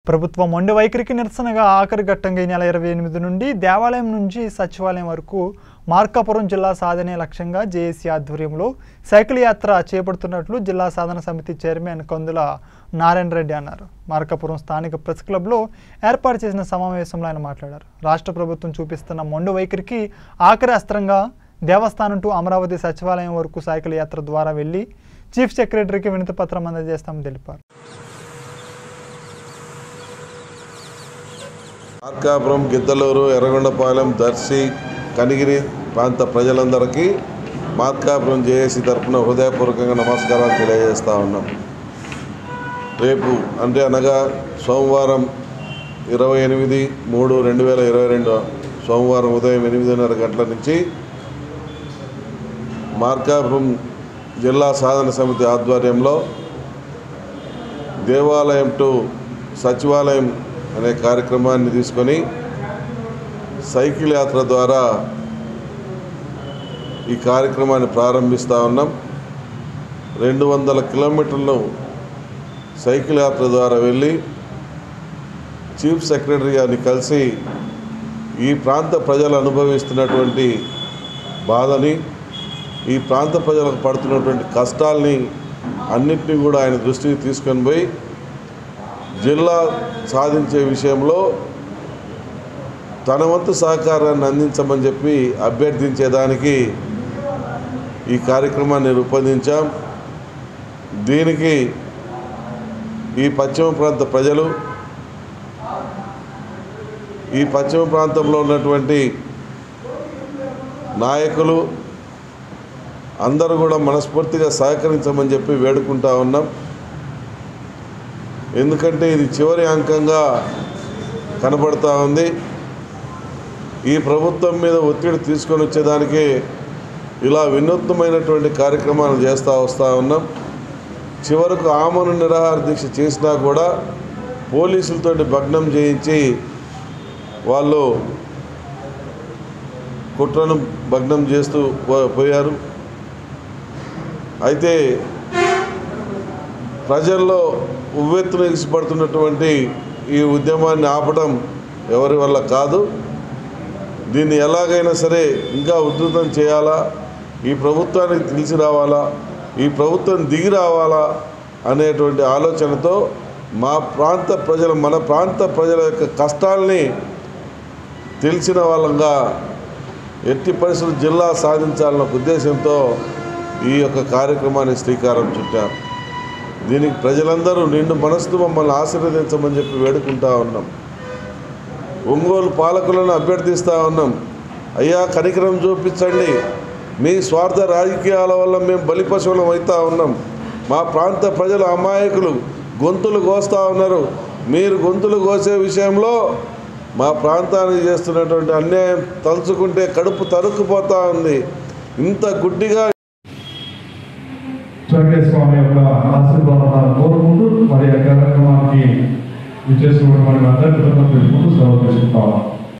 ప్రభుత్వం మొండి వైఖరికి నిరసనగా ఆఖరి ఘట్టంగా ఈ నెల ఇరవై ఎనిమిది నుండి దేవాలయం నుంచి సచివాలయం వరకు మార్కాపురం జిల్లా సాధనే లక్ష్యంగా జేఏసీ ఆధ్వర్యంలో సైకిల్ యాత్ర చేపడుతున్నట్లు జిల్లా సాధన సమితి చైర్మన్ కందుల నారాయణ రెడ్డి అన్నారు మార్కాపురం స్థానిక ప్రెస్ క్లబ్లో ఏర్పాటు చేసిన సమావేశంలో ఆయన మాట్లాడారు రాష్ట్ర ప్రభుత్వం చూపిస్తున్న మొండి వైఖరికి ఆఖరి అస్త్రంగా దేవస్థానం టు అమరావతి సచివాలయం వరకు సైకిల్ యాత్ర ద్వారా వెళ్లి చీఫ్ సెక్రటరీకి వినతిపత్రం అందజేస్తామని తెలిపారు మార్కాపురం గిద్దలూరు ఎర్రగొండపాలెం దర్శి కనిగిరి ప్రాంత ప్రజలందరికీ మార్కాపురం జేఏసీ తరఫున హృదయపూర్వకంగా నమస్కారాలు తెలియజేస్తా ఉన్నాం రేపు అంటే అనగా సోమవారం ఇరవై ఎనిమిది మూడు రెండు వేల ఇరవై రెండు సోమవారం ఉదయం ఎనిమిదిన్నర గంటల నుంచి మార్కాపురం జిల్లా సాధన సమితి ఆధ్వర్యంలో దేవాలయం టు సచివాలయం అనే కార్యక్రమాన్ని తీసుకొని సైకిల్ యాత్ర ద్వారా ఈ కార్యక్రమాన్ని ప్రారంభిస్తూ ఉన్నాం రెండు వందల కిలోమీటర్లు సైకిల్ యాత్ర ద్వారా వెళ్ళి చీఫ్ సెక్రటరీ గారిని కలిసి ఈ ప్రాంత ప్రజలు అనుభవిస్తున్నటువంటి బాధని ఈ ప్రాంత ప్రజలకు పడుతున్నటువంటి కష్టాల్ని అన్నింటినీ కూడా ఆయన దృష్టికి తీసుకొని పోయి జిల్లా సాధించే విషయంలో తన వంతు సహకారాన్ని అందించమని చెప్పి అభ్యర్థించేదానికి ఈ కార్యక్రమాన్ని రూపొందించాం దీనికి ఈ పశ్చిమ ప్రాంత ప్రజలు ఈ పశ్చిమ ప్రాంతంలో ఉన్నటువంటి నాయకులు అందరూ కూడా మనస్ఫూర్తిగా సహకరించమని చెప్పి వేడుకుంటా ఉన్నాం ఎందుకంటే ఇది చివరి అంకంగా కనబడతా ఉంది ఈ ప్రభుత్వం మీద ఒత్తిడి తీసుకొని వచ్చేదానికి ఇలా వినూత్నమైనటువంటి కార్యక్రమాలు చేస్తూ వస్తూ ఉన్నాం చివరకు ఆమను నిరాహార దీక్ష చేసినా కూడా పోలీసులతోటి భగ్నం చేయించి వాళ్ళు కుట్రను భగ్నం చేస్తూ పో- పోయారు అయితే ప్రజల్లో ఉవ్వెత్తున ఎగిసిపడుతున్నటువంటి ఈ ఉద్యమాన్ని ఆపడం ఎవరి వల్ల కాదు దీన్ని ఎలాగైనా సరే ఇంకా ఉధృతం చేయాలా ఈ ప్రభుత్వానికి తెలిసి రావాలా ఈ ప్రభుత్వం దిగి రావాలా అనేటువంటి ఆలోచనతో మా ప్రాంత ప్రజలు మన ప్రాంత ప్రజల యొక్క కష్టాల్ని తెలిసిన వాళ్ళంగా ఎట్టి పరిస్థితులు జిల్లా సాధించాలన్న ఉద్దేశంతో ఈ యొక్క కార్యక్రమానికి శ్రీకారం చుట్టాం దీనికి ప్రజలందరూ నిండు మనసుతో మమ్మల్ని ఆశీర్వదించమని చెప్పి వేడుకుంటా ఉన్నాం ఒంగోలు పాలకులను అభ్యర్థిస్తూ ఉన్నాం అయ్యా కనికరం చూపించండి మీ స్వార్థ రాజకీయాల వల్ల మేము బలిపశువులం అవుతా ఉన్నాం మా ప్రాంత ప్రజల అమాయకులు గొంతులు కోస్తూ ఉన్నారు మీరు గొంతులు కోసే విషయంలో మా ప్రాంతానికి చేస్తున్నటువంటి అన్యాయం తలుచుకుంటే కడుపు తరుక్కుపోతా ఉంది ఇంత గుడ్డిగా స్వర్గస్వామి యొక్క ఆశీర్వాదాలు కోరుకుంటూ మరి ఆ కార్యక్రమానికి విచ్చేసినటువంటి అందరికీ కృతజ్ఞతలు తెలుపుకుంటూ సెలవు తీసుకుంటాం